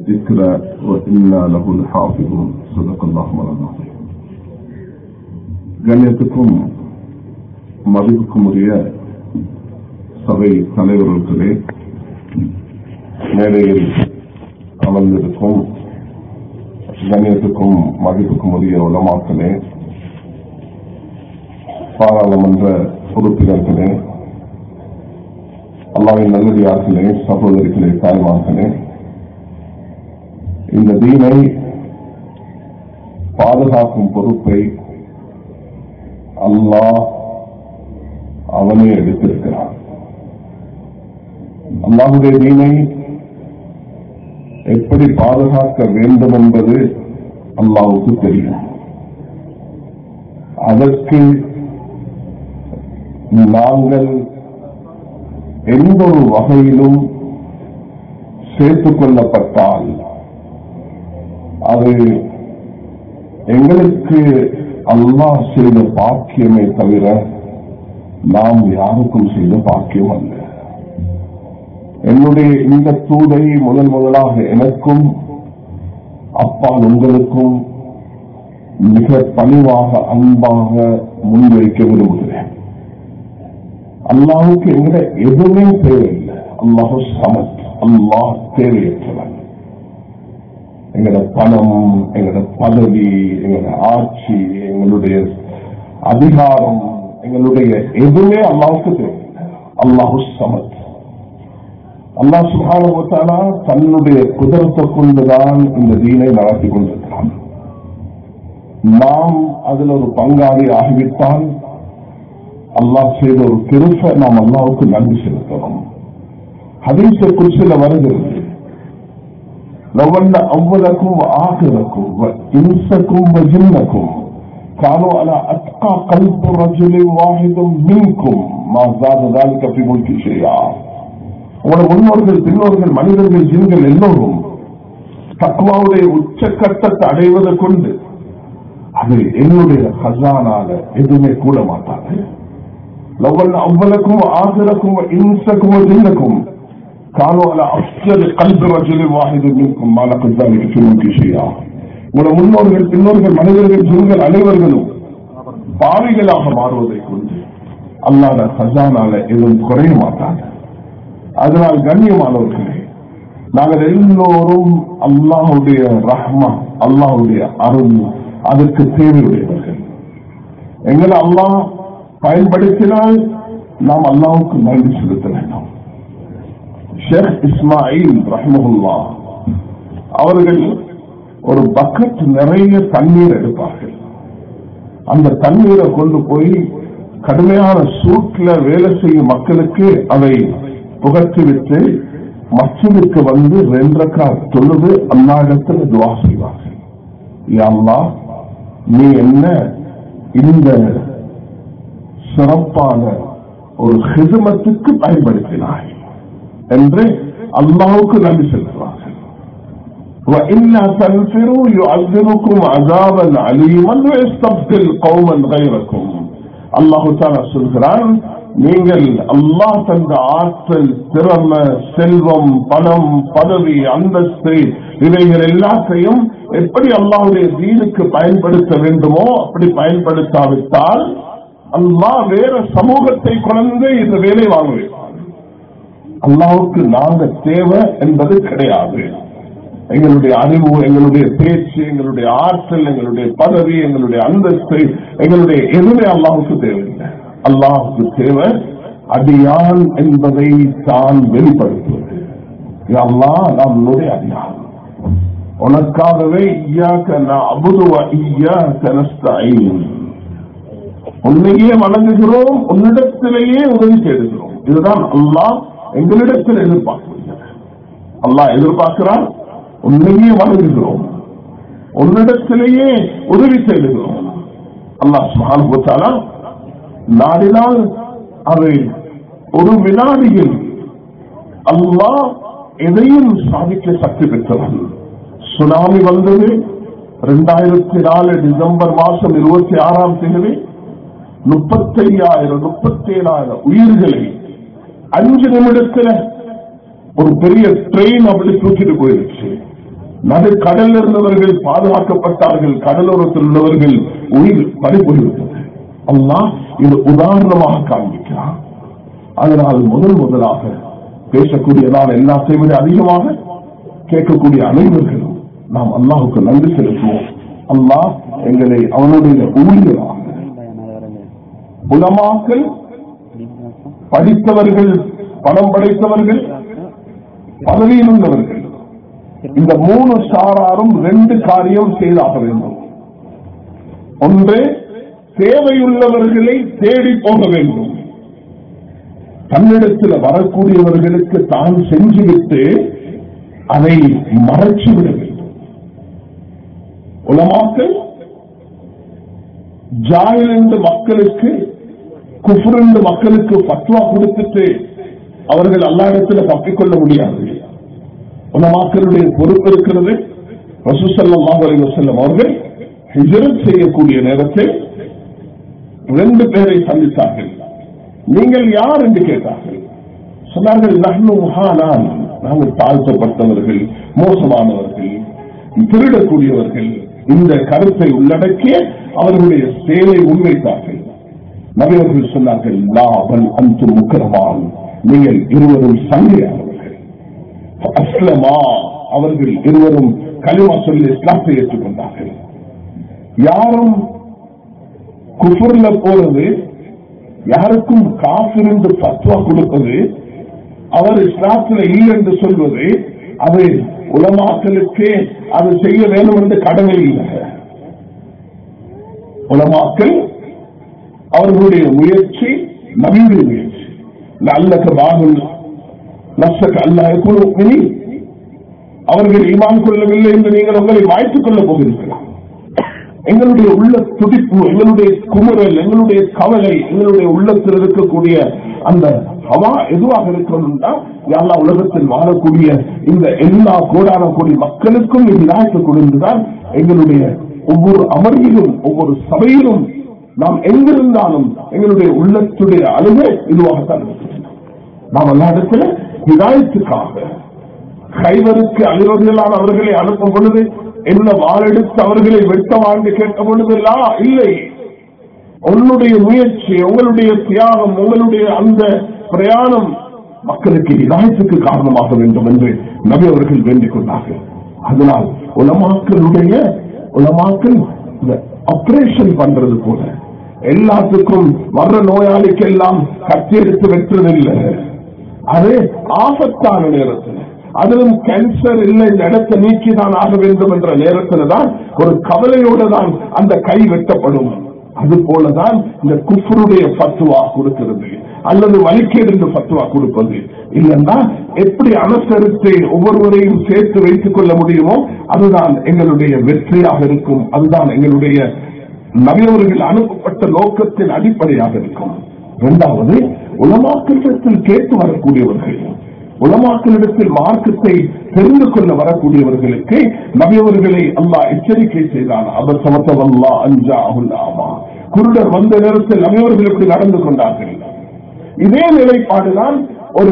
الذكر وإنا له لحافظون صدق الله مولانا கண்ணியத்துக்கும் மதிப்புக்கும் உரிய சபை தலைவர்களுக்கு மேடையில் அமர்ந்திருக்கும் கண்ணியத்துக்கும் மதிப்புக்கும் உரிய உலமாக்களே பாராளுமன்ற உறுப்பினர்களே அல்லாவின் நல்லடியார்களே சகோதரிகளே தாய்மார்களே இந்த தீனை பாதுகாக்கும் பொறுப்பை அல்லாஹ் அவனே எடுத்திருக்கிறான் அல்லாஹுடைய தீனை எப்படி பாதுகாக்க வேண்டும் என்பது அல்லாவுக்கு தெரியும் அதற்கு நாங்கள் எந்த ஒரு வகையிலும் சேர்த்துக் கொள்ளப்பட்டால் அது எங்களுக்கு அல்லாஹ் செய்த பாக்கியமே தவிர நாம் யாருக்கும் செய்த பாக்கியம் அல்ல என்னுடைய இந்த தூதை முதல் முதலாக எனக்கும் அப்பால் உங்களுக்கும் மிக பணிவாக அன்பாக முன்வைக்க விரும்புகிறேன் அல்லாஹுக்கு எங்கிட்ட எதுவுமே தேவையில்லை அல்லாஹு சமத் அல்லாஹ் தேவையற்றவன் எங்களோட பணம் எங்களோட பதவி எங்களோட ஆட்சி எங்களுடைய அதிகாரம் எங்களுடைய எதுவுமே அல்லாவுக்கு தேவையில்லை அல்லாஹு சமத் அல்லா சுகானா தன்னுடைய குதிரத்தை கொண்டுதான் இந்த தீனை நடத்தி கொண்டிருக்கிறான் நாம் அதில் ஒரு பங்காளி ஆகிவிட்டால் அல்லாஹ் செய்த ஒரு திருப்ப நாம் அல்லாவுக்கு நன்றி செலுத்தணும் ஹதீச குச்சில வருகிறது لو أولكم وآخركم وإنسكم وجنكم كانوا على أتقى قلب رجل واحد منكم ما زاد ذلك في ملك شيئا உங்களோட முன்னோர்கள் பின்னோர்கள் மனிதர்கள் ஜின்கள் எல்லோரும் தக்குவாவுடைய உச்சக்கட்டத்தை அடைவதை கொண்டு அது என்னுடைய ஹசானால எதுவுமே கூட மாட்டாங்க லவல் அவ்வளக்கும் ஆசிரக்கும் இன்சக்கும் ஜின்னக்கும் كانوا على أفضل قلب رجل واحد منكم ما لقد ذلك في ملك شيئا உங்களோட முன்னோர்கள் பின்னோர்கள் மனிதர்கள் ஜின்கள் அனைவர்களும் பாவிகளாக மாறுவதை கொண்டு அல்லாத ஹசானால எதுவும் குறைய மாட்டாங்க அதனால் கண்ணியமானவர்களே நாங்கள் எல்லோரும் அல்லாஹுடைய ரஹ்மா அல்லாஹுடைய அருள் அதற்கு தேவையுடையவர்கள் எங்களை அல்லாஹ் பயன்படுத்தினால் நாம் அல்லாவுக்கு நன்றி செலுத்த வேண்டும் ஷேக் இஸ்மாயில் ரஹ்மஹுல்லா அவர்கள் ஒரு பக்கெட் நிறைய தண்ணீர் எடுப்பார்கள் அந்த தண்ணீரை கொண்டு போய் கடுமையான சூட்ல வேலை செய்யும் மக்களுக்கு அதை புகழ்த்திவிட்டு மச்சதுக்கு வந்து ரெண்டக்கா தொழுது அல்லாடத்தில் துவா செய்வார்கள் அல்லா நீ என்ன இந்த சிறப்பான ஒரு ஹிதமத்துக்கு பயன்படுத்தினாய் என்று அல்லாவுக்கு நன்றி செலுத்துவார்கள் وإلا تنفروا يعذبكم عذابا عليما ويستبدل قوما غيركم الله تعالى சொல்கிறான் நீங்கள் அல்லாஹ் தந்த ஆற்றல் திறமை செல்வம் பணம் பதவி அந்தஸ்து இவைகள் எல்லாத்தையும் எப்படி அல்லாஹுடைய தீனுக்கு பயன்படுத்த வேண்டுமோ அப்படி பயன்படுத்தாவிட்டால் அல்லாஹ் வேற சமூகத்தை கொண்டு இந்த வேலை வாங்க வைப்பார் அல்லாவுக்கு நாங்க தேவை என்பது கிடையாது எங்களுடைய அறிவு எங்களுடைய பேச்சு எங்களுடைய ஆற்றல் எங்களுடைய பதவி எங்களுடைய அந்தஸ்து எங்களுடைய எதுவுமே அல்லாவுக்கு தேவையில்லை அல்லாஹுக்கு தேவை அடியான் என்பதை தான் வெளிப்படுத்துவது அல்லா நம்மளுடைய அடியான் உனக்காகவே ஐயாக்க நான் அபுதுவ ஐயாக்க நஸ்தாயின் உன்னையே வணங்குகிறோம் உன்னிடத்திலேயே உதவி தேடுகிறோம் இதுதான் அல்லாஹ் எங்களிடத்தில் எதிர்பார்க்கிறது அல்லாஹ் எதிர்பார்க்கிறான் உன்னையே வணங்குகிறோம் உன்னிடத்திலேயே உதவி செய்துகிறோம் அல்லாஹ் சுகானுபத்தாலா நாடினால் அது ஒரு வினாடியில் அல்லாஹ் எதையும் சாதிக்க சக்தி பெற்றவன் சுனாமி வந்தது இரண்டாயிரத்தி நாலு டிசம்பர் மாசம் இருபத்தி ஆறாம் தேதி முப்பத்தி ஐயாயிரம் முப்பத்தி ஏழாயிரம் உயிர்களை அஞ்சு நிமிடத்துல ஒரு பெரிய ட்ரெயின் அப்படி தூக்கிட்டு போயிருச்சு நடு கடலில் இருந்தவர்கள் பாதுகாக்கப்பட்டார்கள் கடலோரத்தில் உள்ளவர்கள் உயிர் பறிபோய்விட்டது அல்லாஹ் இது உதாரணமாக காண்பிக்கிறான் அதனால் முதல் முதலாக பேசக்கூடியதால் எல்லாத்தையும் விட அதிகமாக கேட்கக்கூடிய அனைவர்களும் நாம் அல்லாஹுக்கு நன்றி செலுத்துவோம் அல்லாஹ் எங்களை அவனுடைய ஊழியராக உலமாக்கள் படித்தவர்கள் பணம் படைத்தவர்கள் பதவியில் உள்ளவர்கள் இந்த மூணு சாராரும் ரெண்டு காரியம் செய்தாக வேண்டும் ஒன்று தேவையுள்ளவர்களை தேடி போக வேண்டும் தன்னிடத்தில் வரக்கூடியவர்களுக்கு தான் செஞ்சுவிட்டு அதை மறைச்சு விட வேண்டும் உலமாக்கள் ஜாயில் என்று மக்களுக்கு குஃபர் என்று மக்களுக்கு பத்வா கொடுத்துட்டு அவர்கள் அல்லா இடத்துல தப்பிக்கொள்ள முடியாது உலமாக்களுடைய பொறுப்பு இருக்கிறது ரசூசல்லாஹ் அலைவசல்லம் அவர்கள் ஹிஜரத் செய்யக்கூடிய நேரத்தில் ரெண்டு பேரை சந்தித்தார்கள் நீங்கள் யார் என்று கேட்டார்கள் சொன்னார்கள் நஹ்னு முஹானான் நாங்கள் தாழ்த்தப்பட்டவர்கள் மோசமானவர்கள் திருடக்கூடியவர்கள் இந்த கருத்தை உள்ளடக்கிய அவர்களுடைய செயலை முன்வைத்தார்கள் நபியவர்கள் சொன்னார்கள் லாபல் அந்து முக்கரமான் நீங்கள் இருவரும் சங்கையானவர்கள் அஸ்லமா அவர்கள் இருவரும் கலிமா சொல்லி இஸ்லாத்தை ஏற்றுக்கொண்டார்கள் யாரும் குஃபுர்ல போறது யாருக்கும் காப்பிருந்து பத்வா கொடுப்பது அவர் இஸ்லாத்தில் இல்லை என்று சொல்வது அது உலமாக்களுக்கு அது செய்ய வேண்டும் என்று கடமை இல்லை உலமாக்கள் அவர்களுடைய முயற்சி நவீன முயற்சி நல்லக்க பாகுல் நஷ்டக்கு அல்ல அவர்கள் ஈமான் கொள்ளவில்லை என்று நீங்கள் உங்களை வாய்த்துக் கொள்ளப் போகிறீர்களா எங்களுடைய உள்ள துடிப்பு எங்களுடைய குமுறல் எங்களுடைய கவலை எங்களுடைய உள்ளத்தில் இருக்கக்கூடிய அந்த ஹவா எதுவாக இருக்கணும்னா எல்லா உலகத்தில் வாழக்கூடிய இந்த எல்லா கோடான கோடி மக்களுக்கும் இதாய்த்து கொடுத்துதான் எங்களுடைய ஒவ்வொரு அமர்விலும் ஒவ்வொரு சபையிலும் நாம் எங்கிருந்தாலும் எங்களுடைய உள்ளத்துடைய அழுகை இதுவாகத்தான் இருக்கிறது நாம் எல்லா இடத்துல இதாயத்துக்காக கைவருக்கு அலுவலர்களான அவர்களை அனுப்பும் பொழுது என்ன வாழெடுத்து அவர்களை வெட்ட வாழ்ந்து கேட்க பொழுதெல்லாம் இல்லை உன்னுடைய முயற்சி உங்களுடைய தியாகம் உங்களுடைய அந்த பிரயாணம் மக்களுக்கு இதாயத்துக்கு காரணமாக வேண்டும் என்று நபி அவர்கள் வேண்டிக் கொண்டார்கள் அதனால் உலமாக்களுடைய உலமாக்கள் இந்த ஆபரேஷன் பண்றது போல எல்லாத்துக்கும் வர்ற நோயாளிக்கு எல்லாம் கத்தி எடுத்து வெட்டுறதில்லை அது ஆபத்தான நேரத்தில் அதிலும் கேன்சர் இல்லை இந்த இடத்தை நீக்கிதான் ஆக வேண்டும் என்ற நேரத்தில் தான் ஒரு கவலையோடு தான் அந்த கை வெட்டப்படும் அது போலதான் இந்த குஃபருடைய பத்துவா கொடுக்கிறது அல்லது வலிக்கேடு என்று பத்துவா கொடுப்பது இல்லைன்னா எப்படி அனுசரித்து ஒவ்வொருவரையும் சேர்த்து வைத்துக் கொள்ள முடியுமோ அதுதான் எங்களுடைய வெற்றியாக இருக்கும் அதுதான் எங்களுடைய நபியவர்கள் அனுப்பப்பட்ட நோக்கத்தின் அடிப்படையாக இருக்கும் இரண்டாவது உலமாக்கத்தில் கேட்டு வரக்கூடியவர்கள் உலமாக்களிடத்தில் மார்க்கத்தை தெரிந்து கொள்ள வரக்கூடியவர்களுக்கு நபியவர்களை அல்லா எச்சரிக்கை செய்தான் அவர் சமத்தவல்லா அஞ்சா அகுல்லாமா குருடர் வந்த நேரத்தில் நபியவர்கள் எப்படி நடந்து கொண்டார்கள் இதே நிலைப்பாடுதான் ஒரு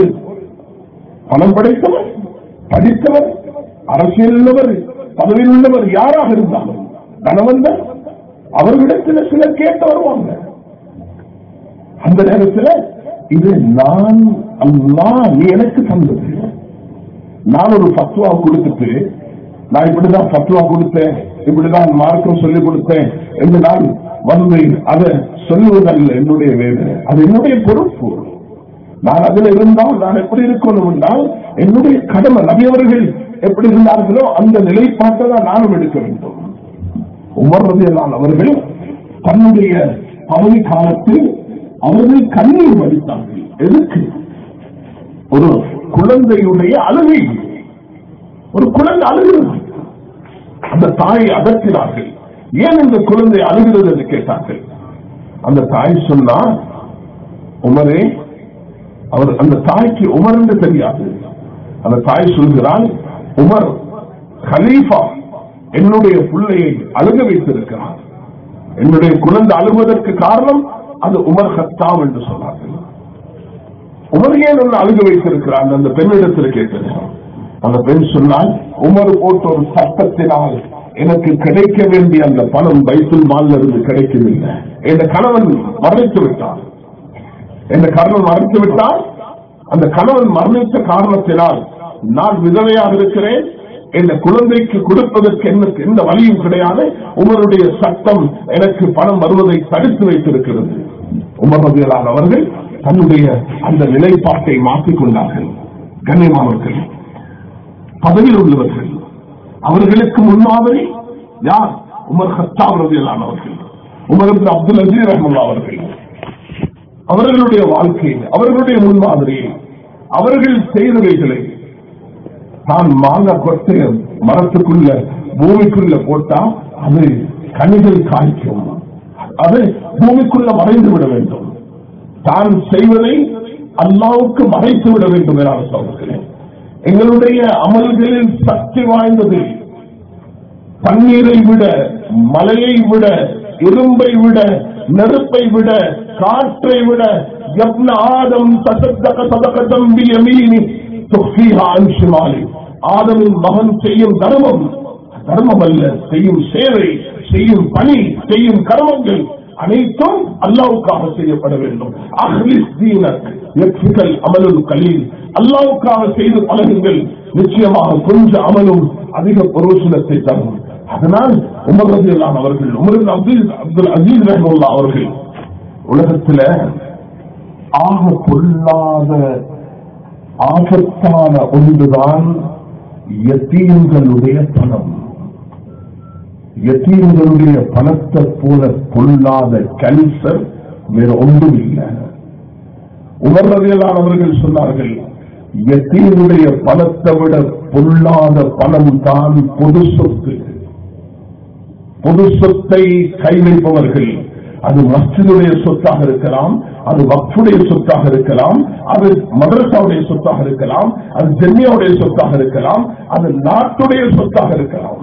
பணம் படைத்தவர் படித்தவர் அரசியல் உள்ளவர் பதவியில் உள்ளவர் யாராக இருந்தாலும் தனவந்தர் அவர்களிடத்தில் சிலர் கேட்டு வருவாங்க அந்த நேரத்தில் இது நான் அல்லா நீ எனக்கு தந்தது நான் ஒரு பத்துவா கொடுத்துட்டு நான் இப்படிதான் பத்துவா கொடுத்தேன் இப்படிதான் மார்க்கம் சொல்லிக் கொடுத்தேன் என்று நான் வந்து அதை சொல்லுவதல்ல என்னுடைய வேலை அது என்னுடைய பொறுப்பு நான் அதில் இருந்தால் நான் எப்படி இருக்கணும் என்றால் என்னுடைய கடமை நபியவர்கள் எப்படி இருந்தார்களோ அந்த நிலைப்பாட்டை தான் நானும் எடுக்க வேண்டும் உமர்றதையெல்லாம் அவர்கள் தன்னுடைய பதவி காலத்தில் அவர்கள் கண்ணீர் வடித்தார்கள் எதுக்கு ஒரு குழந்தையுடைய அழுகை ஒரு குழந்தை அழுகிறது அந்த தாயை அகற்றினார்கள் ஏன் இந்த குழந்தை அழுகிறது என்று கேட்டார்கள் அந்த தாய் சொன்னா உமரே அவர் அந்த தாய்க்கு உமர் என்று தெரியாது அந்த தாய் சொல்கிறாள் உமர் ஹலீஃபா என்னுடைய பிள்ளையை அழுக வைத்திருக்கிறார் என்னுடைய குழந்தை அழுவதற்கு காரணம் அது உமர் ஹத்தாம் என்று சொன்னார்கள் உமர் ஏன் ஒன்று அழுக வைத்திருக்கிறார் அந்த பெண்ணிடத்தில் கேட்டது அந்த பெண் சொன்னால் உமர் போட்ட ஒரு சட்டத்தினால் எனக்கு கிடைக்க வேண்டிய அந்த பணம் பைத்துல் மால்ல இருந்து கிடைக்கவில்லை என் கணவன் மரணித்து விட்டார் என் கணவன் மரணித்து விட்டால் அந்த கணவன் மரணித்த காரணத்தினால் நான் விதவையாக இருக்கிறேன் இந்த குழந்தைக்கு கொடுப்பதற்கு எனக்கு எந்த வழியும் கிடையாது உமருடைய சட்டம் எனக்கு பணம் வருவதை தடுத்து வைத்திருக்கிறது உமர் ரபியலான் அவர்கள் தன்னுடைய அந்த நிலைப்பாட்டை மாற்றிக் கொண்டார்கள் கண்ணியமானவர்கள் பதவியில் உள்ளவர்கள் அவர்களுக்கு முன்மாதிரி யார் உமர் ஹத்தாப் ரபியலான் அவர்கள் உமர் அப்துல் அப்துல் அஜீர் ரஹமுல்லா அவர்கள் அவர்களுடைய வாழ்க்கையை அவர்களுடைய முன்மாதிரியை அவர்கள் செய்தவைகளை தான் மாங்காய் கொட்டை மரத்துக்குள்ள பூமிக்குள்ள போட்டா அது கனிகள் காய்க்கும் அது பூமிக்குள்ள மறைந்து விட வேண்டும் தான் செய்வதை அல்லாவுக்கு மறைத்து விட வேண்டும் என சொல்கிறேன் எங்களுடைய அமல்களில் சக்தி வாய்ந்தது தண்ணீரை விட மலையை விட இரும்பை விட நெருப்பை விட காற்றை விட எப்ன ஆதம் தசத்தக சதகதம் பியமீனி துஃபீஹா அன் ஷிமாலி ஆதமின் மகன் செய்யும் தர்மம் தர்மம் அல்ல செய்யும் சேவை செய்யும் பணி செய்யும் கர்மங்கள் அனைத்தும் அல்லாவுக்காக செய்யப்பட வேண்டும் அஹ்லிஸ் தீனக் யக்ஃபிகல் அமலுல் கலீல் அல்லாவுக்காக செய்து பழகுங்கள் நிச்சயமாக கொஞ்சம் அமலும் அதிக புரோசனத்தை தரும் அதனால் உமர் ரஜிலான் அவர்கள் உமர் அப்துல் அப்துல் அசீஸ் ரஹமுல்லா அவர்கள் உலகத்துல ஆக பொல்லாத ஆபத்தான ஒன்றுதான் யத்தீம்களுடைய பணம் யத்தீம்களுடைய பணத்தை போல பொல்லாத கேன்சர் வேற ஒன்றும் இல்லை உமர் ரவியலான் அவர்கள் சொன்னார்கள் யத்தீமுடைய பணத்தை விட பொல்லாத பணம் தான் பொது சொத்து பொது சொத்தை கை வைப்பவர்கள் அது மஸ்ஜிதுடைய சொத்தாக இருக்கலாம் அது வக்ஃபுடைய சொத்தாக இருக்கலாம் அது மதரசாவுடைய சொத்தாக இருக்கலாம் அது ஜென்னியாவுடைய சொத்தாக இருக்கலாம் அது நாட்டுடைய சொத்தாக இருக்கலாம்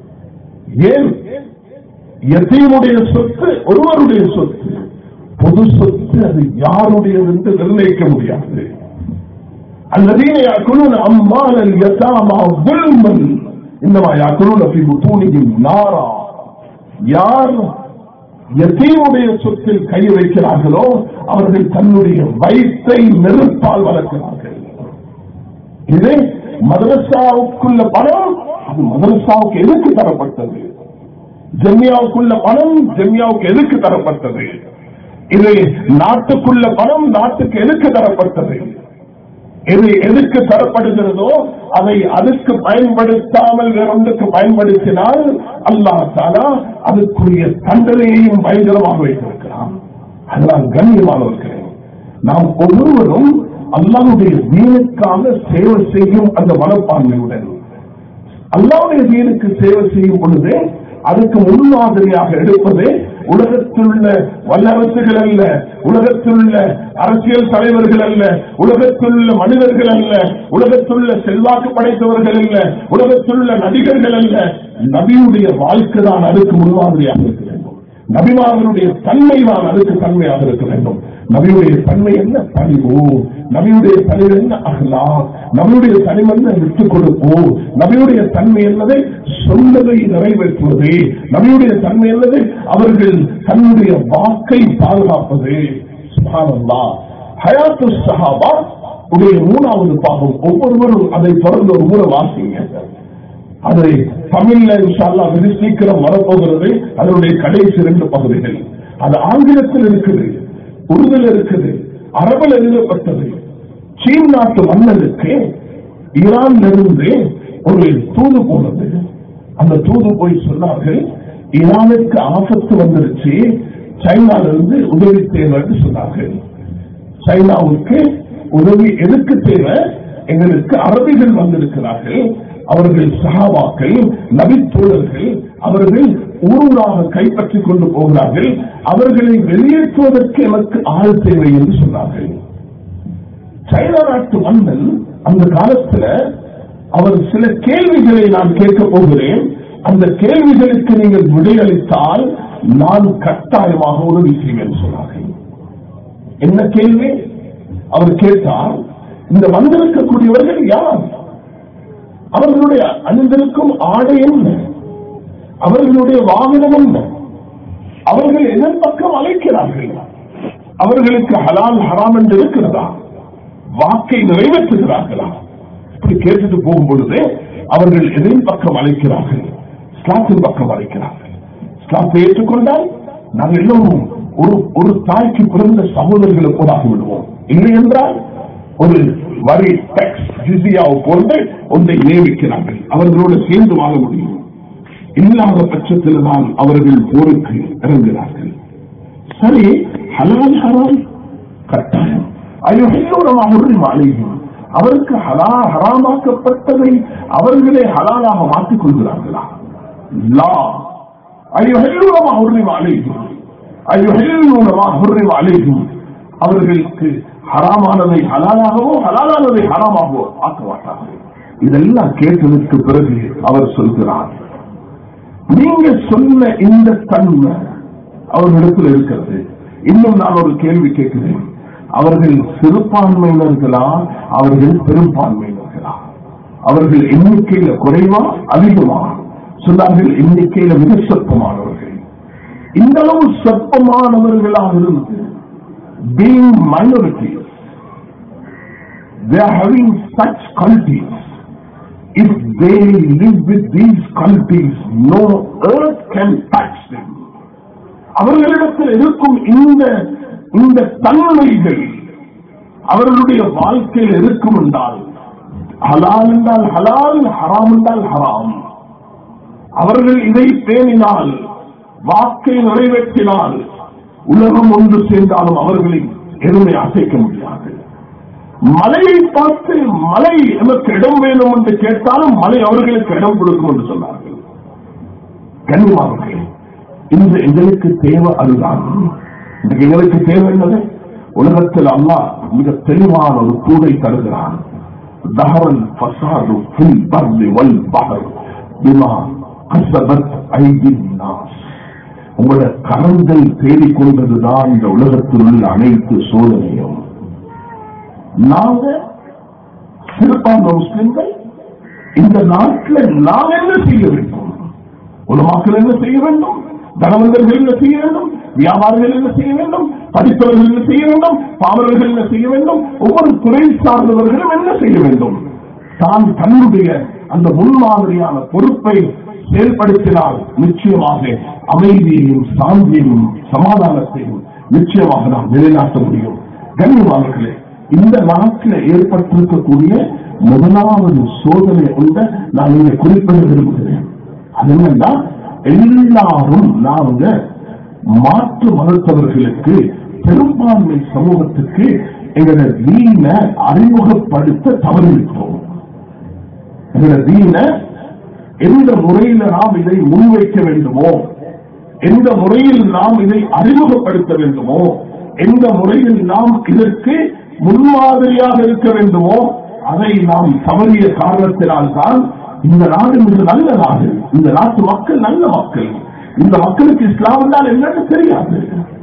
ஏன் எத்தீமுடைய சொத்து ஒருவருடைய சொத்து பொது சொத்து அது யாருடையது என்று நிர்ணயிக்க முடியாது الذين يأكلون أموال اليتامى ظلما إنما يأكلون في بطونهم نارا யார் எத்தீமுடைய சொத்தில் கை வைக்கிறார்களோ அவர்கள் தன்னுடைய வயிற்றை நெருப்பால் வளர்க்கிறார்கள் இது மதரசாவுக்குள்ள பணம் அது மதரசாவுக்கு எதுக்கு தரப்பட்டது ஜெமியாவுக்குள்ள பணம் ஜெமியாவுக்கு எதுக்கு தரப்பட்டது இது நாட்டுக்குள்ள பணம் நாட்டுக்கு எதுக்கு தரப்பட்டது எது எதுக்கு தரப்படுகிறதோ அதை அதுக்கு பயன்படுத்தாமல் வேறொன்றுக்கு பயன்படுத்தினால் அல்லாஹ் தாலா அதுக்குரிய தண்டனையையும் பயங்கரமாக வைத்திருக்கிறான் அதனால் கண்ணியமானவர்களே நாம் ஒவ்வொருவரும் அல்லாவுடைய வீணுக்காக சேவை செய்யும் அந்த மனப்பான்மையுடன் அல்லாவுடைய வீணுக்கு சேவை செய்யும் பொழுது அதுக்கு முன்மாதிரியாக எடுப்பது உலகத்தில் உள்ள வல்லரசுகள் அல்ல உலகத்தில் உள்ள அரசியல் தலைவர்கள் அல்ல உலகத்தில் உள்ள மனிதர்கள் அல்ல உலகத்தில் உள்ள செல்வாக்கு படைத்தவர்கள் அல்ல உலகத்தில் உள்ள நடிகர்கள் அல்ல நபியுடைய வாழ்க்கை தான் அதுக்கு முன்மாதிரியாக இருக்க வேண்டும் நபிமார்களுடைய தன்மை தான் அதுக்கு தன்மையாக இருக்க வேண்டும் நபியுடைய தன்மை என்ன பணிவு நபியுடைய பணிவு என்ன அகலா நபியுடைய தனிமை என்ன விட்டுக் கொடுப்போ நபியுடைய தன்மை என்னது சொன்னதை நிறைவேற்றுவது நபியுடைய தன்மை என்னது அவர்கள் தன்னுடைய வாக்கை பாதுகாப்பது சுப்ஹானல்லாஹ். ஹயாத்து சஹாபா உடைய மூணாவது பாகம் ஒவ்வொருவரும் அதை தொடர்ந்து ஒரு முறை வாசிங்க அதை தமிழ்ல இன்ஷால்லா வெகு சீக்கிரம் வரப்போகிறது அதனுடைய கடைசி ரெண்டு பகுதிகள் அது ஆங்கிலத்தில் இருக்குது உருதில் இருக்குது அரபில் எழுதப்பட்டது சீன் நாட்டு மன்னனுக்கு ஈரான்ல இருந்து ஒரு தூது போனது அந்த தூது போய் சொன்னார்கள் ஈரானுக்கு ஆபத்து வந்துருச்சு சைனால இருந்து உதவி தேவைன்னு சொன்னார்கள் சைனாவுக்கு உதவி எதுக்கு தேவை எங்களுக்கு அரபிகள் வந்திருக்கிறார்கள் அவர்கள் சகாபாக்கள் நபித்தோழர்கள் அவர்கள் ஊராக கைப்பற்றிக் கொண்டு போகிறார்கள் அவர்களை வெளியேற்றுவதற்கு எனக்கு ஆள் தேவை என்று சொன்னார்கள் சைனா நாட்டு மன்னன் அந்த காலத்துல அவர் சில கேள்விகளை நான் கேட்க போகிறேன் அந்த கேள்விகளுக்கு நீங்கள் விடையளித்தால் நான் கட்டாயமாக உதவி செய்வேன் சொன்னார்கள் என்ன கேள்வி அவர் கேட்டார் இந்த வந்திருக்கக்கூடியவர்கள் யார் அவர்களுடைய அணிந்திருக்கும் ஆடை என்ன அவர்களுடைய வாகனம் என்ன அவர்கள் எதன் பக்கம் அழைக்கிறார்கள் அவர்களுக்கு ஹலால் ஹராம் என்று இருக்கிறதா வாக்கை நிறைவேற்றுகிறார்களா இப்படி கேட்டுட்டு போகும் பொழுது அவர்கள் எதன் பக்கம் அழைக்கிறார்கள் இஸ்லாத்தின் பக்கம் அழைக்கிறார்கள் இஸ்லாத்தை ஏற்றுக்கொண்டால் நாங்கள் எல்லோரும் ஒரு ஒரு தாய்க்கு பிறந்த சகோதரர்களை போதாக விடுவோம் இல்லை என்றால் ஒரு வரி டாக்ஸ் ஜிசியாவை போன்று ஒன்றை நியமிக்கிறார்கள் அவர்களோடு சேர்ந்து வாழ முடியும் இல்லாத பட்சத்தில் தான் அவர்கள் போருக்கு இறங்குகிறார்கள் சரி ஹலால் ஹராம் கட்டாயம் அலையும் அவருக்கு ஹலா ஹராமாக்கப்பட்டதை அவர்களே ஹலாலாக மாற்றிக் கொள்கிறார்களா லா ஐயோமா உரிமை அழைக்கும் ஐயோமா உரிமை அழைக்கும் அவர்களுக்கு ஹராமானதை ஹலாலாகவோ ஹலாலானதை ஹராமாகவோ ஆக்க மாட்டார்கள் இதெல்லாம் கேட்டதற்கு பிறகு அவர் சொல்கிறார் நீங்க சொன்ன இந்த தன்மை அவர்களிடத்தில் இருக்கிறது இன்னும் நான் ஒரு கேள்வி கேட்கிறேன் அவர்கள் சிறுபான்மையினர்களா அவர்கள் பெரும்பான்மையினர்களா அவர்கள் எண்ணிக்கையில குறைவா அதிகமா சொன்னார்கள் எண்ணிக்கையில மிக சொற்பமானவர்கள் இந்த அளவு சொற்பமானவர்களாக இருந்து being minorities they are having such qualities if they live with these qualities no earth can touch them அவர்களிடத்தில் இருக்கும் இந்த இந்த தன்மைகள் அவர்களுடைய வாழ்க்கையில் இருக்கும் என்றால் ஹலால் என்றால் ஹலால் ஹராம் என்றால் ஹராம் அவர்கள் இதை பேணினால் வாக்கை நிறைவேற்றினால் உலகம் ஒன்று சேர்ந்தாலும் அவர்களை எதுவுமே அசைக்க முடியாது மலையை பார்த்து மலை எமக்கு இடம் வேணும் என்று கேட்டாலும் மலை அவர்களுக்கு இடம் கொடுக்கும் என்று சொன்னார்கள் கண்ணியமானவர்களே இன்று எங்களுக்கு தேவை அதுதான் இன்றைக்கு எங்களுக்கு தேவை என்னது உலகத்தில் அல்லாஹ் மிக தெளிவான ஒரு கூடை தருகிறான் தஹரல் ஃபசாது ஃபில் பர்லி வல் பஹர் பிமா கஸபத் ஐதின் நாஸ் உங்களோட கரங்கள் தேடிக்கொண்டதுதான் இந்த உலகத்தில் உள்ள அனைத்து சோதனையும் நாங்க சிறுபான்மை முஸ்லிம்கள் இந்த நாட்டில் நாம் என்ன செய்ய வேண்டும் உலமாக்கள் என்ன செய்ய வேண்டும் தனவந்தர்கள் என்ன செய்ய வேண்டும் வியாபாரிகள் என்ன செய்ய வேண்டும் படித்தவர்கள் என்ன செய்ய வேண்டும் பாமரர்கள் என்ன செய்ய வேண்டும் ஒவ்வொரு துறை சார்ந்தவர்களும் என்ன செய்ய வேண்டும் தான் தன்னுடைய அந்த முன்மாதிரியான பொறுப்பை செயல்படுத்தினால் நிச்சயமாக அமைதியையும் சாந்தியையும் சமாதானத்தையும் நிச்சயமாக நாம் நிலைநாட்ட முடியும் கண்ணியமானவர்களே இந்த நாட்டில் ஏற்பட்டிருக்கக்கூடிய முதலாவது சோதனை உண்ட நான் இங்கே குறிப்பிட விரும்புகிறேன் அது என்னன்னா எல்லாரும் நாங்க மாற்று மறுத்தவர்களுக்கு பெரும்பான்மை சமூகத்துக்கு எங்களோட வீண அறிமுகப்படுத்த தவறிவிட்டோம் எங்களோட வீண எந்த முறையில் நாம் இதை முன்வைக்க வேண்டுமோ எந்த முறையில் நாம் இதை அறிமுகப்படுத்த வேண்டுமோ எந்த முறையில் நாம் இதற்கு முன்மாதிரியாக இருக்க வேண்டுமோ அதை நாம் தவறிய காரணத்தினால் தான் இந்த நாடு மிக நல்ல நாடு இந்த நாட்டு மக்கள் நல்ல மக்கள் இந்த மக்களுக்கு இஸ்லாம் என்றால் என்னன்னு தெரியாது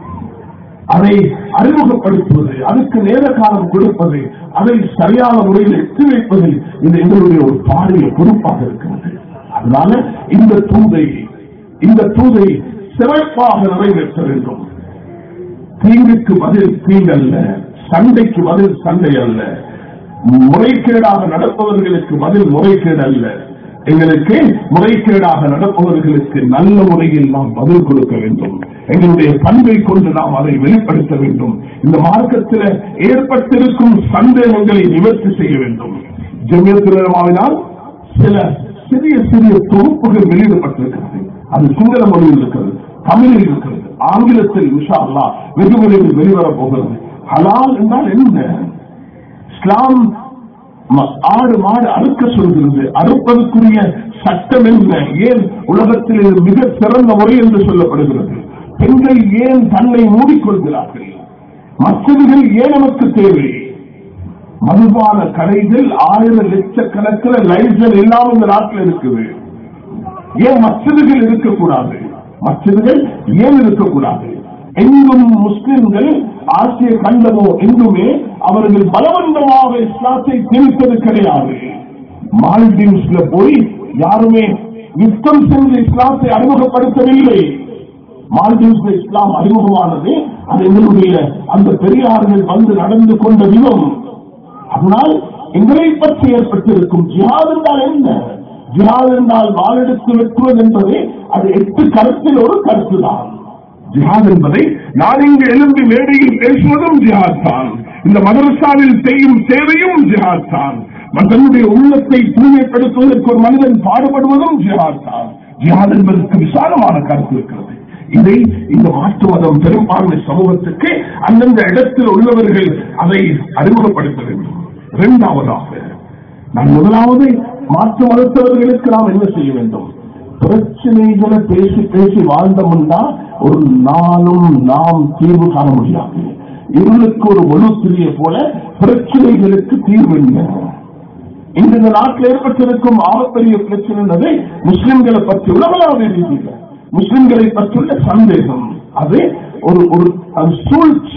அதை அறிமுகப்படுத்துவது அதுக்கு நேர காலம் கொடுப்பது அதை சரியான முறையில் எட்டி வைப்பது இது எங்களுடைய ஒரு பாரிய பொறுப்பாக இருக்கிறது அதனால இந்த தூதை இந்த தூதை சிறப்பாக நிறைவேற்ற வேண்டும் தீங்குக்கு பதில் தீங்கல்ல சண்டைக்கு பதில் சண்டை அல்ல முறைகேடாக நடப்பவர்களுக்கு பதில் முறைகேடு அல்ல எங்களுக்கு முறைகேடாக நடப்பவர்களுக்கு நல்ல முறையில் நாம் பதில் கொடுக்க வேண்டும் எங்களுடைய பண்பை கொண்டு நாம் அதை வெளிப்படுத்த வேண்டும் இந்த மார்க்கத்தில் ஏற்பட்டிருக்கும் சந்தேகங்களை நிவர்த்தி செய்ய வேண்டும் ஜமியத்தினால் சில சிறிய சிறிய தொகுப்புகள் வெளியிடப்பட்டிருக்கிறது அது சிங்கள மொழியில் இருக்கிறது தமிழில் இருக்கிறது ஆங்கிலத்தில் விஷா அல்லா வெகு விரைவில் வெளிவரப் போகிறது ஹலால் என்றால் என்ன இஸ்லாம் ம- ஆடு மாடு அறுக்க சொல்கிறது அறுப்பதற்குரிய சட்டம் என்ன ஏன் உலகத்தில் இது மிக சிறந்த முறை என்று சொல்லப்படுகிறது பெண்கள் ஏன் தன்னை மூடிக்கொள்கிறார்கள் மசிதிகள் ஏன் நமக்கு தேவை மதுபான கடைகள் ஆயிரம் லட்சக்கணக்கில் லைசன் இல்லாம இந்த நாட்டில் இருக்குது ஏன் மசிதிகள் இருக்கக்கூடாது மசிதிகள் ஏன் இருக்கக்கூடாது எங்கும் முஸ்லிம்கள் ஆசிய கண்டமோ எங்குமே அவர்கள் பலவந்தமாக இஸ்லாத்தை திணிப்பது கிடையாது மால்டீவ்ஸ்ல போய் யாருமே யுத்தம் சென்று இஸ்லாத்தை அறிமுகப்படுத்தவில்லை மால்டீவ்ஸ்ல இஸ்லாம் அறிமுகமானது அது எங்களுடைய அந்த பெரியார்கள் வந்து நடந்து கொண்ட விதம் அதனால் எங்களை பற்றி ஏற்பட்டிருக்கும் ஜிஹாத் என்றால் என்ன ஜிஹாத் என்றால் வாழெடுத்து வெட்டுவது என்பது அது எட்டு கருத்தில் ஒரு கருத்துதான் ஜிஹாத் என்பதை நான் இங்கு எழுந்து மேடையில் பேசுவதும் ஜிஹாத் தான் இந்த மதரசாவில் செய்யும் சேவையும் ஜிஹாத் தான் தன்னுடைய உள்ளத்தை தூய்மைப்படுத்துவதற்கு ஒரு மனிதன் பாடுபடுவதும் ஜிஹாத் தான் ஜிஹாத் என்பதற்கு விசாலமான கருத்து இருக்கிறது இதை இந்த மாற்று மதம் பெரும்பான்மை சமூகத்துக்கு அந்தந்த இடத்தில் உள்ளவர்கள் அதை அறிமுகப்படுத்த வேண்டும் இரண்டாவதாக நான் முதலாவது மாற்று மதத்தவர்களுக்கு நாம் என்ன செய்ய வேண்டும் பிரச்சனைகளை பேசி பேசி வாழ்ந்தோம்னா ஒரு நாளும் நாம் தீர்வு காண முடியாது இருளுக்கு ஒரு ஒழு திரிய போல பிரச்சனைகளுக்கு தீர்வு என்ன இன்று இந்த நாட்டில் ஏற்பட்டிருக்கும் ஆகப்பெரிய பிரச்சனை என்பது முஸ்லிம்களை பற்றி உலகளாவிய ரீதியில் முஸ்லிம்களை பற்றியுள்ள சந்தேகம் அது ஒரு ஒரு அது சூழ்ச்சி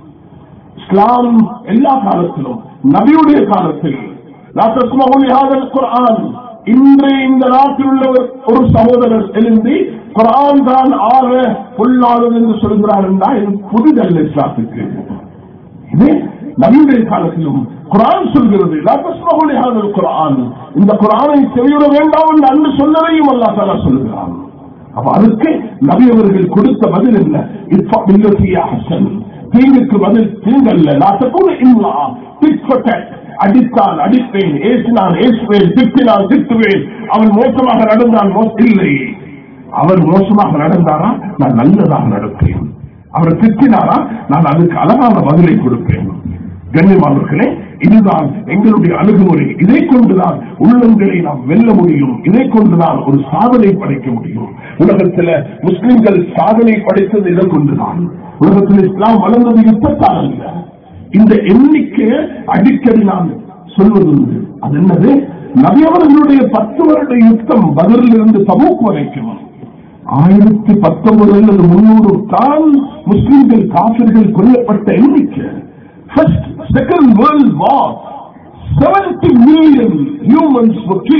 இஸ்லாம் எல்லா காலத்திலும் நபியுடைய காலத்தில் லா தஸ்மஉ லிஹாதல் குர்ஆன் இன்று இந்த நாட்டில் உள்ள ஒரு- ஒரு சகோதரர் எழுந்தி குரான் தான் ஆக பொல்லாதது என்று சொல்கிறார் என்றால் இது புதிதல்ல இஸ்லாத்துக்கு இது நபியுடைய காலத்திலும் குரான் சொல்கிறது லா தஸ்மஉ லிஹாதல் குர்ஆன் இந்த குரானை செவியுற வேண்டாம் என்று அன்று சொன்னதையும் அல்லாஹ் தஆலா சொல்கிறான் அப்ப அதுக்கு நபி அவர்கள் கொடுத்த பதில் என்ன இஃபா பில்லதி அஹ்சன் தீங்குக்கு பதில் தீங்கல்ல நாட்டுக்கும் இல்லா பிற்பட்ட அடித்தான் அடிப்பேன் ஏசினான் ஏசுவேன் திட்டினான் திட்டுவேன் அவன் மோசமாக நடந்தான் மோ- இல்லை அவர் மோசமாக நடந்தாரா நான் நல்லதாக நடப்பேன் அவர் திட்டினாரா நான் அதுக்கு அழகான பதிலை கொடுப்பேன் கண்ணியமானவர்களே இதுதான் எங்களுடைய அணுகுமுறை இதை கொண்டுதான் உள்ளங்களை நாம் வெல்ல முடியும் இதை கொண்டுதான் ஒரு சாதனை படைக்க முடியும் உலகத்துல முஸ்லிம்கள் சாதனை படைத்தது இதை கொண்டுதான் உலகத்தில் இஸ்லாம் வளர்ந்தது யுத்தத்தால் அல்ல இந்த எண்ணிக்கையை அடிக்கடி நான் சொல்வதுண்டு அது என்னது நபியவர்களுடைய பத்து வருட யுத்தம் பதிலில் இருந்து தபூக் வரைக்கும் ஆயிரத்தி பத்தொன்பது அல்லது முன்னூறு தான் முஸ்லிம்கள் காபிர்கள் கொல்லப்பட்ட எண்ணிக்கை first second world war seventy million humans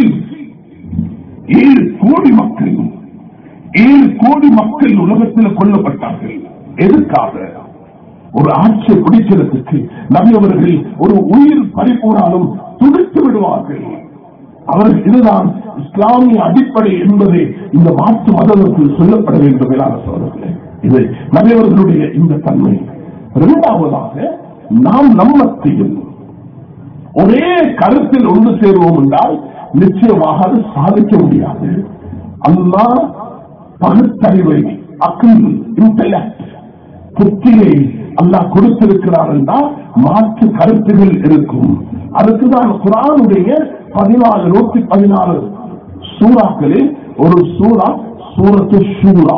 ஏழு கோடி மக்கள் ஏழு கோடி மக்கள் உலகத்தில் கொல்லப்பட்டார்கள் எதுக்காக ஒரு ஆட்சியை பிடிக்கிறதுக்கு நபி அவர்கள் ஒரு உயிர் பறிப்போனாலும் துடித்து விடுவார்கள் அவர்கள் இதுதான் இஸ்லாமிய அடிப்படை என்பதை இந்த மாற்று மதத்தில் சொல்லப்பட வேண்டும் மேலான சோழர்களே இது நபியவர்களுடைய இந்த தன்மை இரண்டாவதாக நாம் நம்மத்தையும் ஒரே கருத்தில் ஒன்று சேருவோம் என்றால் நிச்சயமாக அது சாதிக்க முடியாது அல்லா பகுத்தறிவை அக்கில் இன்டலெக்ட் புத்தியை அல்லாஹ் கொடுத்திருக்கிறார் என்றால் மாற்று கருத்துகள் இருக்கும் அதுக்குதான் குரானுடைய பதினாலு நூத்தி பதினாலு சூறாக்களில் ஒரு சூறா சூரத்து ஷூரா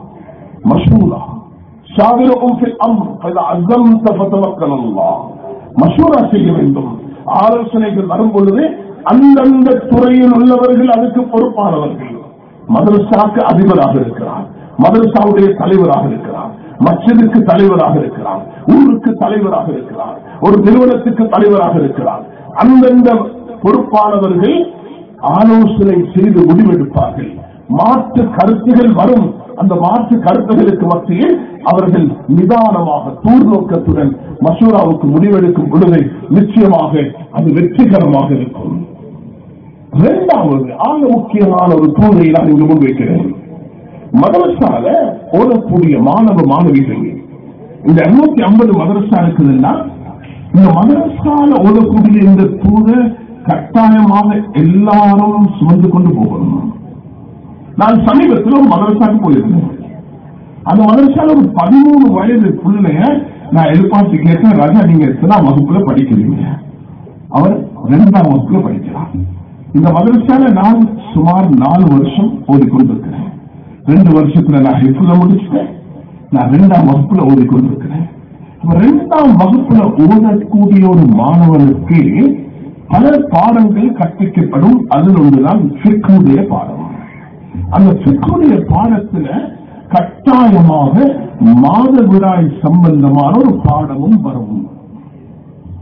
மஷூரா ஷாவிரகும் ஃபில் அம்ர் ஃபஇதா அஸம்த ஃபதவக்கல் அல்லாஹ் மஷூரா செய்ய வேண்டும் ஆலோசனைகள் வரும் பொழுது அந்தந்த துறையில் உள்ளவர்கள் அதுக்கு பொறுப்பானவர்கள் மதரசாக்கு அதிபராக இருக்கிறார் மதரசாவுடைய தலைவராக இருக்கிறார் மச்சதுக்கு தலைவராக இருக்கிறார் ஊருக்கு தலைவராக இருக்கிறார் ஒரு நிறுவனத்துக்கு தலைவராக இருக்கிறார் அந்தந்த பொறுப்பானவர்கள் ஆலோசனை செய்து முடிவெடுப்பார்கள் மாற்று கருத்துகள் வரும் அந்த மாற்று கருத்துகளுக்கு மத்தியில் அவர்கள் நிதானமாக தூர்நோக்கத்துடன் மசூராவுக்கு முடிவெடுக்கும் பொழுது நிச்சயமாக அது வெற்றிகரமாக இருக்கும் இரண்டாவது ஆக முக்கியமான ஒரு தூணை நான் இங்கு முன்வைக்கிறேன் மதரசால ஓடக்கூடிய மாணவ மாணவிகள் இந்த 250 ஐம்பது மதரசா இருக்குதுன்னா இந்த மதரசால ஓடக்கூடிய இந்த தூணை கட்டாயமாக எல்லாரும் சுமந்து கொண்டு போகணும் நான் சமீபத்தில் ஒரு மதரசாக்கு போயிருந்தேன் அந்த மதரசால ஒரு பதிமூணு வயது பிள்ளைய நான் எதிர்பார்த்து கேட்டேன் ராஜா நீங்க எத்தனாம் வகுப்புல படிக்கிறீங்க அவர் இரண்டாம் வகுப்புல படிக்கிறார் இந்த மதரசால நான் சுமார் நாலு வருஷம் ஓடிக்கொண்டிருக்கிறேன் ரெண்டு வருஷத்துல நான் ஹிஃபுல முடிச்சுட்டேன் நான் ரெண்டாம் வகுப்புல ஓடிக்கொண்டிருக்கிறேன் அப்ப ரெண்டாம் வகுப்புல ஓடக்கூடிய ஒரு மாணவனுக்கு பல பாடங்கள் கற்பிக்கப்படும் அதில் ஒன்றுதான் ஃபிக்குடைய பாடம் அந்த ஃபிக்குடைய பாடத்துல கட்டாயமாக மாதவிடாய் சம்பந்தமான ஒரு பாடமும் வரும்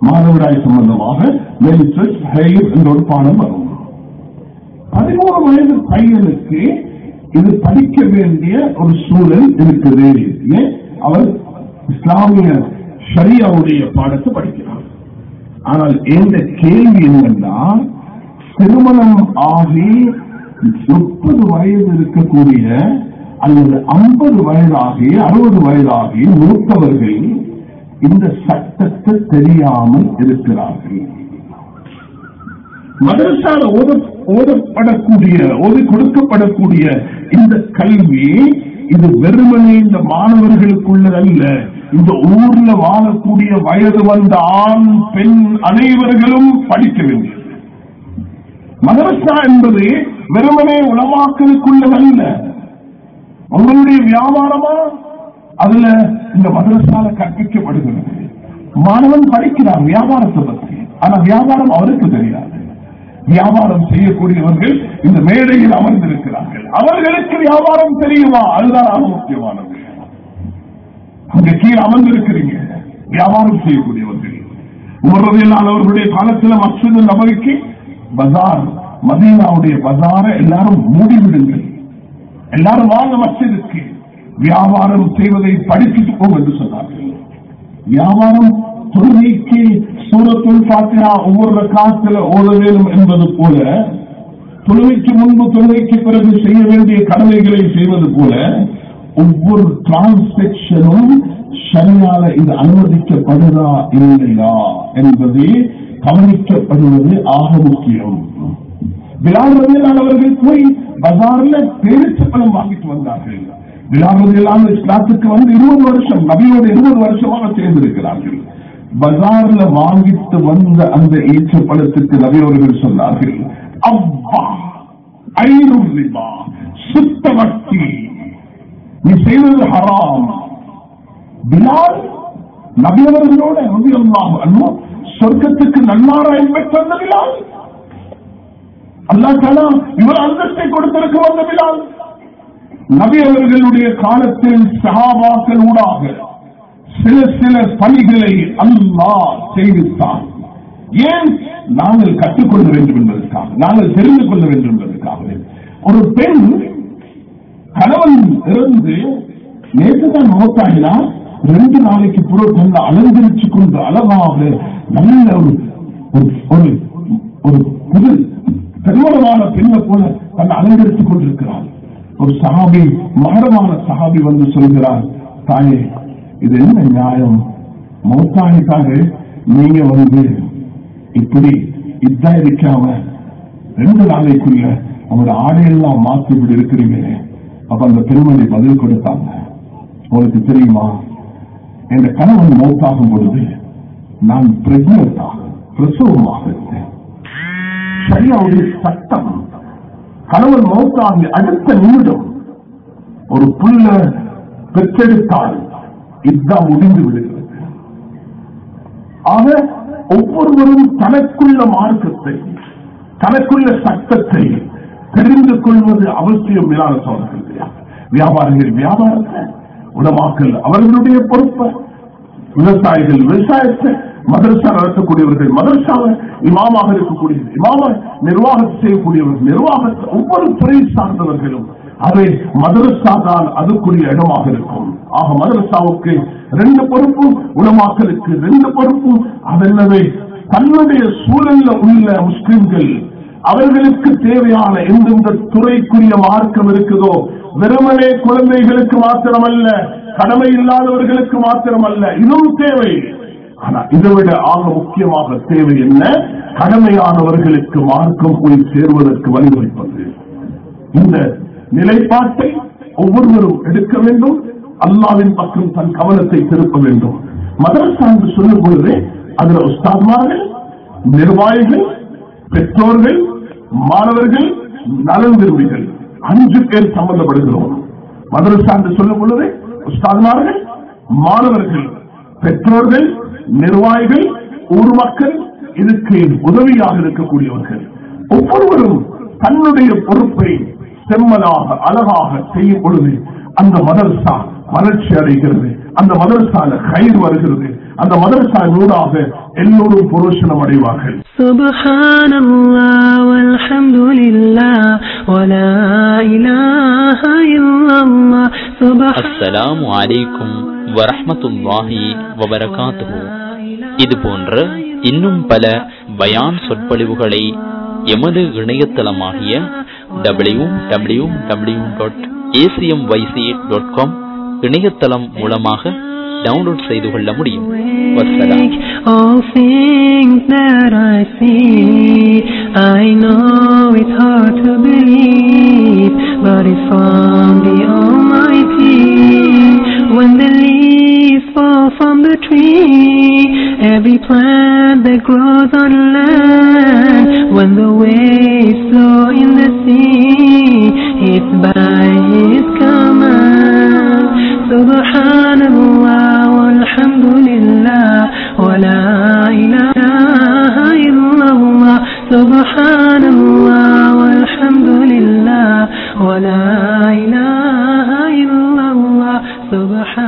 மாதவிடாய் சம்பந்தமாக மென்சஸ் ஹெயர் என்ற ஒரு பாடம் வரும் பதிமூணு வயது பையனுக்கு இது படிக்க வேண்டிய ஒரு சூழல் இருக்குது ஏன் அவர் இஸ்லாமிய ஷரியாவுடைய பாடத்தை படிக்கிறார் ஆனால் எந்த கேள்வி என்னன்னா திருமணம் ஆகி முப்பது வயது இருக்கக்கூடிய அல்லது ஐம்பது வயதாகி அறுபது வயதாகி மூத்தவர்கள் இந்த சட்டத்தை தெரியாமல் இருக்கிறார்கள் மதரசால ஓத ஓதப்படக்கூடிய ஓதி கொடுக்கப்படக்கூடிய இந்த கல்வி இது வெறுமனே இந்த மாணவர்களுக்குள்ளதல்ல இந்த ஊர்ல வாழக்கூடிய வயது வந்த ஆண் பெண் அனைவர்களும் படிக்க வேண்டியது மதரசா என்பது வெறுமனே உலமாக்களுக்குள்ளதல்ல உங்களுடைய வியாபாரமா அதுல இந்த மதரசால கற்பிக்கப்படுகிறது மாணவன் படிக்கிறான் வியாபாரத்தை பற்றி ஆனா வியாபாரம் அவருக்கு தெரியாது வியாபாரம் செய்யக்கூடியவர்கள் இந்த மேடையில் அமர்ந்திருக்கிறார்கள் அவர்களுக்கு வியாபாரம் தெரியுமா அதுதான் ஆக முக்கியமானது அங்க கீழே அமர்ந்திருக்கிறீங்க வியாபாரம் செய்யக்கூடியவர்கள் உமர்றதையெல்லாம் அவர்களுடைய காலத்தில் மசூது நபருக்கு பஜார் மதீனாவுடைய பஜார எல்லாரும் மூடிவிடுங்கள் எல்லாரும் வாங்க மஸ்ஜிதுக்கு வியாபாரம் செய்வதை படிச்சுட்டு போங்க என்று சொன்னார்கள் வியாபாரம் தொழுகைக்கு சூரத்துள் பாத்தியா ஒவ்வொரு காலத்தில் ஓத வேண்டும் என்பது போல தொழுகைக்கு முன்பு தொழுகைக்கு பிறகு செய்ய வேண்டிய கடமைகளை செய்வது போல ஒவ்வொரு டிரான்சாக்சனும் சரியாக இது அனுமதிக்கப்படுதா இல்லையா என்பதை கவனிக்கப்படுவது ஆக முக்கியம் விழாவதிலான அவர்கள் போய் பஜார்ல பேரிச்சப்பழம் வாங்கிட்டு வந்தார்கள் விழாவதிலான இஸ்லாத்துக்கு வந்து இருபது வருஷம் நபியோட இருபது வருஷமாக சேர்ந்திருக்கிறார்கள் பஜார்ல வாங்கிட்டு வந்த அந்த ஈச்சப்பழத்துக்கு நபியவர்கள் சொன்னார்கள் அவ்வா ஐநூறு ரிபா சுத்த வட்டி நீ செய்வது ஹராம் பிலால் நபியவர்களோட அல்லாஹ் சொர்க்கத்துக்கு நன்மாராயம் பெற்ற அந்த பிலால் அல்லா தாலா இவர் அந்தஸ்தை கொடுத்திருக்க வந்த பிலால் நபி அவர்களுடைய காலத்தில் சகாபாக்கள் ஊடாக சில சில பணிகளை அல்லாஹ் செய்வித்தார் ஏன் நாங்கள் கற்றுக்கொள்ள வேண்டும் என்பதற்காக நாங்கள் தெரிந்து கொள்ள வேண்டும் என்பதற்காக ஒரு பெண் கணவன் இருந்து நேற்றுதான் நோக்காயினா ரெண்டு நாளைக்கு பிறகு தன்னை அலங்கரிச்சு கொண்டு அழகாக நல்ல ஒரு ஒரு- ஒரு ஒரு புது திருமணமான பெண்ணை போல தன்னை அலங்கரித்துக் கொண்டிருக்கிறார் ஒரு சஹாபி மகரமான சஹாபி வந்து சொல்கிறார் தாயே இது என்ன நியாயம் மௌத்தாயிட்டாக நீங்க வந்து இப்படி இதான் இருக்காம ரெண்டு நாளைக்குள்ள அவர் ஆடையெல்லாம் மாத்தி இப்படி இருக்கிறீங்களே அப்ப அந்த பெண்மணி பதில் கொடுத்தாங்க உங்களுக்கு தெரியுமா என் கணவன் மௌத்தாகும் பொழுது நான் பிரெக்னண்டாக பிரசவமாக இருந்தேன் சரியாவுடைய சட்டம் கணவன் மௌத்தாகி அடுத்த நிமிடம் ஒரு புள்ள பெற்றெடுத்தால் இதுதான் முடிந்து விடுகிறது ஆக ஒவ்வொருவரும் தனக்குள்ள மார்க்கத்தை தனக்குள்ள சட்டத்தை தெரிந்து கொள்வது அவசியம் மேலான சோழர்கள் வியாபாரிகள் வியாபாரத்தை உலமாக்கல் அவர்களுடைய பொறுப்பை விவசாயிகள் விவசாயத்தை மதரசா நடத்தக்கூடியவர்கள் மதரசாவை இமாமாக இருக்கக்கூடிய இமாம நிர்வாகத்தை செய்யக்கூடியவர்கள் நிர்வாகத்தை ஒவ்வொரு துறை சார்ந்தவர்களும் அதை மதரசா தான் அதுக்குரிய இடமாக இருக்கும் ஆக மதரசாவுக்கு ரெண்டு பொறுப்பும் உலமாக்களுக்கு ரெண்டு பொறுப்பும் அதென்னவே தன்னுடைய சூழல்ல உள்ள முஸ்லிம்கள் அவர்களுக்கு தேவையான எந்தெந்த துறைக்குரிய மார்க்கம் இருக்குதோ வெறுமனே குழந்தைகளுக்கு மாத்திரமல்ல கடமை இல்லாதவர்களுக்கு மாத்திரமல்ல இதுவும் தேவை ஆனா இதை விட ஆக முக்கியமாக தேவை என்ன கடமையானவர்களுக்கு மார்க்கம் போய் சேர்வதற்கு வழிவகுப்பது இந்த நிலைப்பாட்டை ஒவ்வொருவரும் எடுக்க வேண்டும் அல்லாவின் பக்கம் தன் கவனத்தை திருப்ப வேண்டும் மதரசா என்று சொல்லும் பொழுது அதுல உஸ்தாத்மார்கள் நிர்வாகிகள் பெற்றோர்கள் மாணவர்கள் நலன் விரும்பிகள் அஞ்சு பேர் சம்பந்தப்படுகிறோம் மதரசா என்று சொல்லும் பொழுது உஸ்தாத்மார்கள் மாணவர்கள் பெற்றோர்கள் நிர்வாகிகள் ஊர் மக்கள் இதுக்கு உதவியாக இருக்கக்கூடியவர்கள் ஒவ்வொருவரும் தன்னுடைய பொறுப்பை செம்மலாக அழகாக செய்யும் பொழுது அந்த மதரசா வளர்ச்சி அடைகிறது அந்த மதரசால கயிறு வருகிறது அந்த மதரசா நூடாக எல்லோரும் புரோஷனம் அடைவார்கள் سبحان الله والحمد لله ولا إله إلا الله سبحان அஸ்ஸலாமு அலைக்கும் வரஹ்மத்துல்லாஹி வபரகாத்துஹு இது போன்ற இன்னும் பல பயான் சொற்பொழிவுகளை எமது இணையதளமாகிய W W W dot ACM YC dot com இணையதளம் மூலமாக டவுன்லோட் செய்து கொள்ள முடியும் வஸ்ஸலாம் All things that I see, I know it's hard to believe, but it's from the Almighty. When the leaves fall from the tree, every plant that grows on land, when the waves flow in the sea, it's by His command. Subhanallah walhamdulillah wa la ilaha illallah. Subhanallah walhamdulillah wa la ilaha illallah. Subhan